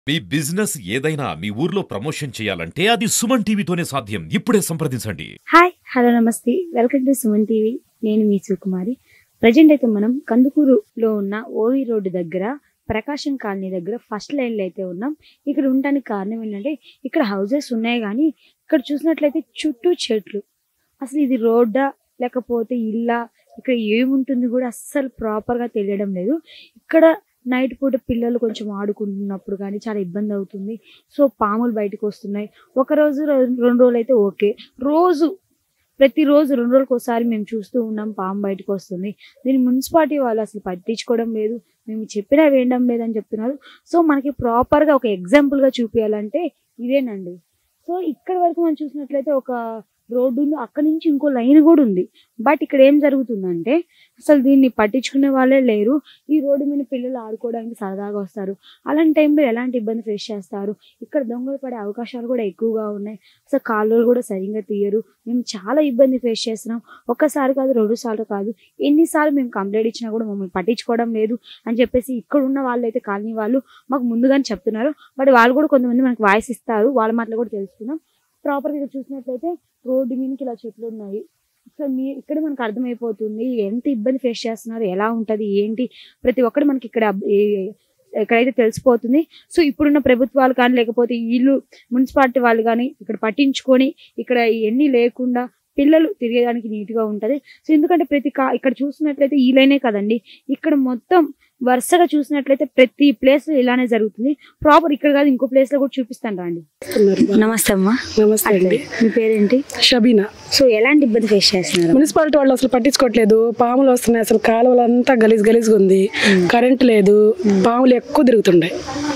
మీ business ఏదైనా మీ ఊర్లో promotion చేయాలంటే అది సుమన్ టీవీతోనే సాధ్యం ఇప్పుడే సంప్రదించండి హాయ్ హలో నమస్తే వెల్కమ్ టు సుమన్ టీవీ నేను మీ సుకుమారి ప్రజెంట్ అయితే మనం కందుకూరులో ఉన్న ఓవి రోడ్డు దగ్గర ప్రకాశం కాలనీ దగ్గర ఫస్ట్ లైన్లో అయితే ఉన్నాం ఇక్కడ ఉండడానికి కారణం ఏంటంటే ఇక్కడ హౌసెస్ ఉన్నాయి కానీ ఇక్కడ చూసినట్లయితే చుట్టూ చెట్లు అసలు ఇది రోడ్డా లేకపోతే ఇల్లా ఇక్కడ ఏముంటుంది కూడా అస్సలు ప్రాపర్గా తెలియడం లేదు ఇక్కడ నైట్ పూట పిల్లలు కొంచెం ఆడుకుంటున్నప్పుడు కానీ చాలా ఇబ్బంది అవుతుంది సో పాములు బయటకు వస్తున్నాయి ఒక రోజు రెం- రెండు రోజులు అయితే ఓకే రోజు ప్రతిరోజు రెండు రోజులకు ఒకసారి మేము చూస్తూ ఉన్నాం పాము బయటకు వస్తుంది దీన్ని మున్సిపాలిటీ వాళ్ళు అసలు పట్టించుకోవడం లేదు మేము చెప్పినా వేయడం లేదని చెప్తున్నారు సో మనకి ప్రాపర్గా ఒక ఎగ్జాంపుల్గా చూపించాలంటే ఇదేనండి సో ఇక్కడ వరకు మనం చూసినట్లయితే ఒక రోడ్డు ఉంది అక్కడ నుంచి ఇంకో లైన్ కూడా ఉంది బట్ ఇక్కడ ఏం జరుగుతుందంటే అసలు దీన్ని పట్టించుకునే వాళ్ళే లేరు ఈ రోడ్డు మీద పిల్లలు ఆడుకోవడానికి సరదాగా వస్తారు అలాంటి టైంలో ఎలాంటి ఇబ్బంది ఫేస్ చేస్తారు ఇక్కడ దొంగలు పడే అవకాశాలు కూడా ఎక్కువగా ఉన్నాయి అసలు కాలువలు కూడా సరిగ్గా తీయరు మేము చాలా ఇబ్బంది ఫేస్ చేస్తున్నాం ఒక్కసారి కాదు రెండు సార్లు కాదు ఎన్నిసార్లు మేము కంప్లైంట్ ఇచ్చినా కూడా మమ్మల్ని పట్టించుకోవడం లేదు అని చెప్పేసి ఇక్కడ ఉన్న వాళ్ళు అయితే కాలనీ వాళ్ళు మాకు ముందుగానే చెప్తున్నారు బట్ వాళ్ళు కూడా కొంతమంది మనకి వాయిస్ ఇస్తారు వాళ్ళ మాటలు కూడా తెలుసుకుందాం ప్రాపర్గా ఇక్కడ చూసినట్లయితే రోడ్డు మీదకి ఇలా చెట్లు ఉన్నాయి సో మీ ఇక్కడ మనకు అర్థమైపోతుంది ఎంత ఇబ్బంది ఫేస్ చేస్తున్నారు ఎలా ఉంటది ఏంటి ప్రతి ఒక్కటి మనకి ఇక్కడ అబ్- ఏ- ఎక్కడైతే తెలిసిపోతుంది సో ఇప్పుడున్న ప్రభుత్వాలు కానీ లేకపోతే వీళ్ళు మున్సిపాలిటీ వాళ్ళు కానీ ఇక్కడ పట్టించుకొని ఇక్కడ ఇవన్నీ లేకుండా పిల్లలు తిరగడానికి నీట్గా ఉంటది సో ఎందుకంటే ప్రతి కా ఇక్కడ చూసినట్లయితే ఈ లైనే కదండి ఇక్కడ మొత్తం వరుసగా చూసినట్లయితే ప్రతి ప్లేస్ ఇలానే జరుగుతుంది ప్రాపర్ ఇక్కడ కాదు ఇంకో ప్లేస్ లో కూడా చూపిస్తాను రండి నమస్తే అమ్మా నమస్తే అండి మీ పేరేంటి షబీనా సో ఎలాంటి ఇబ్బంది ఫేస్ చేస్తున్నారు మున్సిపాలిటీ వాళ్ళు అసలు పట్టించుకోవట్లేదు పాములు వస్తున్నాయి అసలు కాలువలంతా గలీజ్ గలీజ్గా ఉంది కరెంట్ లేదు పాములు ఎక్కువ తిరుగుతున్నాయి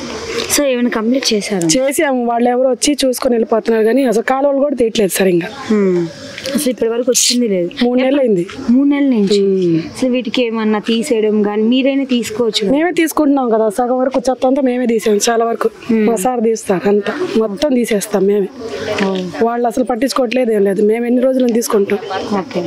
సో ఏమైనా కంప్లీట్ చేశారు చేసాము వాళ్ళు ఎవరో వచ్చి చూసుకొని వెళ్ళిపోతున్నారు కానీ అసలు కాలువలు కూడా తీయట్లేదు సరిగ్గా అసలు ఇప్పటి వరకు వచ్చింది లేదు మూడు నెలలు అయింది మూడు నెలల నుంచి అసలు వీటికి ఏమన్నా తీసేయడం కానీ మీరైనా తీసుకోవచ్చు కదా. మేమే తీసుకుంటున్నాం కదా సగం వరకు చెత్త అంతా మేమే తీసాం చాలా వరకు మా సార్ తీస్తారు అంతా మొత్తం తీసేస్తాం మేమే వాళ్ళు అసలు పట్టించుకోవట్లేదు ఏం లేదు మేము ఎన్ని రోజులు తీసుకుంటాం ఓకే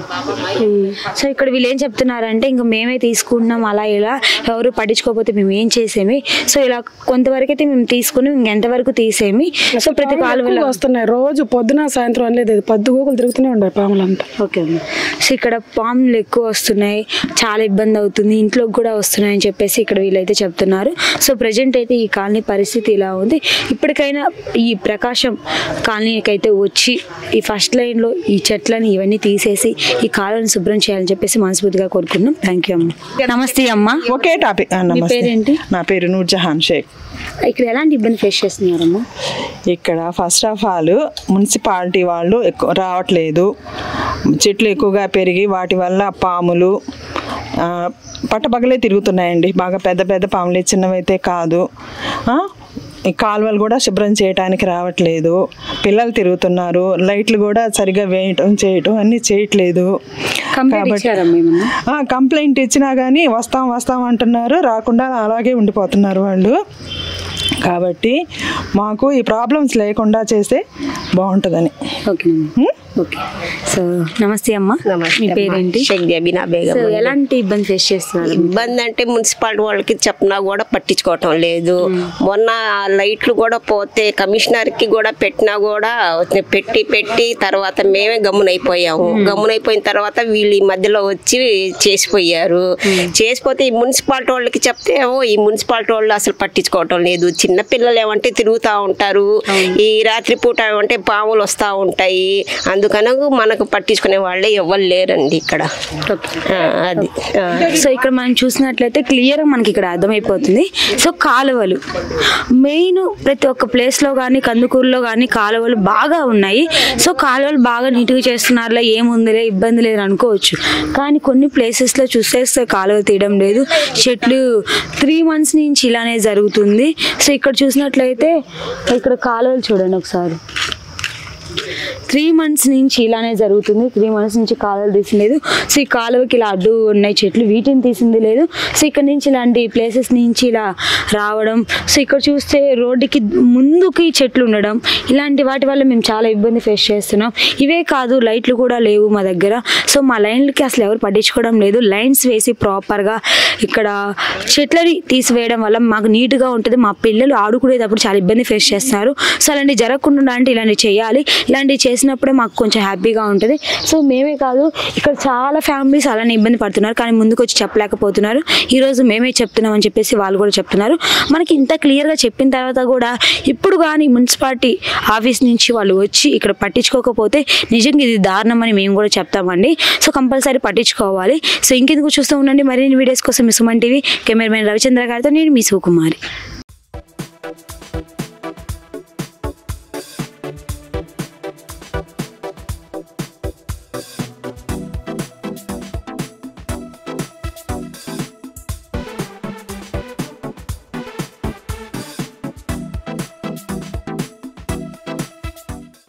సో ఇక్కడ వీళ్ళు ఏం చెప్తున్నారంటే ఇంకా మేమే తీసుకుంటున్నాం అలా ఇలా ఎవరు పట్టించుకోకపోతే మేము ఏం చేసేమి సో ఇలా కొంతవరకు అయితే మేము తీసుకుని ఇంకెంతవరకు తీసేమి సో ప్రతి పాములు కాలువలో ఎక్కువగా వస్తున్నాయి రోజు పొద్దున సాయంత్రం అనలేదు పద్దు గోకులు తిరుగుతూనే ఉన్నాయి పాములంతా ఓకే అమ్మ. సో ఇక్కడ పాములు ఎక్కువ వస్తున్నాయి చాలా ఇబ్బంది అవుతుంది ఇంట్లోకి కూడా వస్తున్నాయి అని చెప్పేసి ఇక్కడ వీళ్ళైతే చెప్తున్నారు సో ప్రజెంట్ అయితే ఈ కాలనీ పరిస్థితి ఇలా ఉంది ఇప్పటికైనా ఈ ప్రకాశం కాలనీకి అయితే వచ్చి ఈ ఫస్ట్ లైన్లో ఈ చెట్లని ఇవన్నీ తీసేసి ఈ కాలువని శుభ్రం చేయాలని చెప్పేసి మనస్ఫూర్తిగా కోరుకుంటున్నాం థ్యాంక్ యూ అమ్మ నమస్తే అమ్మ ఒకే టాపిక్ ఆ, నమస్తే పేరేంటి? నా పేరు నూర్జహాన్ షేక్ ఇక్కడ ఎలాంటి ఇబ్బంది ఫేస్ చేస్తున్నారమ్మా ఇక్కడ ఫస్ట్ ఆఫ్ ఆల్ మున్సిపాలిటీ వాళ్ళు ఎక్కువ రావట్లేదు చెట్లు ఎక్కువగా పెరిగి వాటి వల్ల పాములు ఆ, పట్టపగలే తిరుగుతున్నాయండి బాగా పెద్ద పెద్ద పాములు చిన్నవైతే కాదు ఆ, ఈ కాలువలు కూడా శుభ్రం చేయడానికి రావట్లేదు పిల్లలు తిరుగుతున్నారు లైట్లు కూడా సరిగా వేయటం చేయటం అన్నీ చేయట్లేదు కంప్లైంట్ ఇచ్చారమ్మా ఏమన్నా ఆ, కంప్లైంట్ ఇచ్చినా కానీ వస్తాం వస్తాం అంటున్నారు రాకుండా అలాగే ఉండిపోతున్నారు వాళ్ళు కాబట్టి మాకు ఈ ప్రాబ్లమ్స్ లేకుండా చేస్తే బాగుంటుందని ఓకే ఓకే సో నమస్తే అమ్మ మీ పేరేంటి షేక్ జబీనా బేగం సో ఎలాంటి ఇబ్బంది ఫేస్ చేస్తున్నారు ఇబ్బంది అంటే మున్సిపాలిటీ వాళ్ళకి చెప్పినా కూడా పట్టించుకోవటం లేదు మొన్న ఆ లైట్లు కూడా పోతే కమిషనర్ కి కూడా పెట్టినా కూడా పెట్టి పెట్టి తర్వాత మేమే గమ్మునైపోయాము గమ్మునైపోయిన తర్వాత వీళ్ళు ఈ మధ్యలో వచ్చి చేసిపోయారు చేసిపోతే ఈ మున్సిపాలిటీ వాళ్ళకి చెప్తే ఓ ఈ మున్సిపాలిటీ వాళ్ళు అసలు పట్టించుకోవటం లేదు చిన్న పిల్లలు ఏమంటే తిరుగుతూ ఉంటారు ఈ రాత్రిపూట ఏమంటే పాములు వస్తూ ఉంటాయి అందుకని మనకు పట్టించుకునే వాళ్ళే ఎవరు లేరండి ఇక్కడ ఆ, అది ఆ. సో ఇక్కడ మనం చూసినట్లయితే క్లియర్ మనకి ఇక్కడ అర్థమైపోతుంది సో కాలువలు మెయిన్ ప్రతి ఒక్క ప్లేస్ లో కానీ కందుకూరులో కానీ కాలువలు బాగా ఉన్నాయి సో కాలువలు బాగా నీట్గా చేస్తున్నారులే ఏముందిలే ఇబ్బంది లేదు అనుకోవచ్చు కానీ కొన్ని ప్లేసెస్ లో చూసేస్తే కాలువ తీయడం లేదు చెట్లు త్రీ మంత్స్ నుంచి ఇలానే జరుగుతుంది సో ఇక్కడ చూసినట్లయితే ఇక్కడ కాలువలు చూడండి ఒకసారి త్రీ మంత్స్ నుంచి ఇలానే జరుగుతుంది త్రీ మంత్స్ నుంచి కాలువలు తీసింది లేదు సో ఈ కాలువకి ఇలా అడ్డు ఉన్నాయి చెట్లు వీటిని తీసింది లేదు సో ఇక్కడ నుంచి ఇలాంటి ప్లేసెస్ నుంచి ఇలా రావడం సో ఇక్కడ చూస్తే రోడ్డుకి ముందుకి చెట్లు ఉండడం ఇలాంటి వాటి వల్ల మేము చాలా ఇబ్బంది ఫేస్ చేస్తున్నాం ఇవే కాదు లైట్లు కూడా లేవు మా దగ్గర సో మా లైన్లకి అసలు ఎవరు పట్టించుకోవడం లేదు లైన్స్ వేసి ప్రాపర్గా ఇక్కడ చెట్లని తీసివేయడం వల్ల మాకు నీట్గా ఉంటుంది మా పిల్లలు ఆడుకునేటప్పుడు చాలా ఇబ్బంది ఫేస్ చేస్తున్నారు సో అలాంటి జరగకుండా అంటే ఇలాంటివి చేయాలి ఇలాంటివి చేసినప్పుడే మాకు కొంచెం హ్యాపీగా ఉంటుంది సో మేమే కాదు ఇక్కడ చాలా ఫ్యామిలీస్ అలానే ఇబ్బంది పడుతున్నారు కానీ ముందుకు వచ్చి చెప్పలేకపోతున్నారు ఈరోజు మేమే చెప్తున్నాం అని చెప్పేసి వాళ్ళు కూడా చెప్తున్నారు మనకి ఇంత క్లియర్గా చెప్పిన తర్వాత కూడా ఇప్పుడు కానీ మున్సిపాలిటీ ఆఫీస్ నుంచి వాళ్ళు వచ్చి ఇక్కడ పట్టించుకోకపోతే నిజంగా ఇది దారుణం అని మేము కూడా చెప్తామండి సో కంపల్సరీ పట్టించుకోవాలి సో ఇంకెందుకు చూస్తూ ఉండండి మరిన్ని వీడియోస్ కోసం మీ సుమన్ టీవీ కెమెరామెన్ రవిచంద్ర గారితో నేను మీ సుకుమారి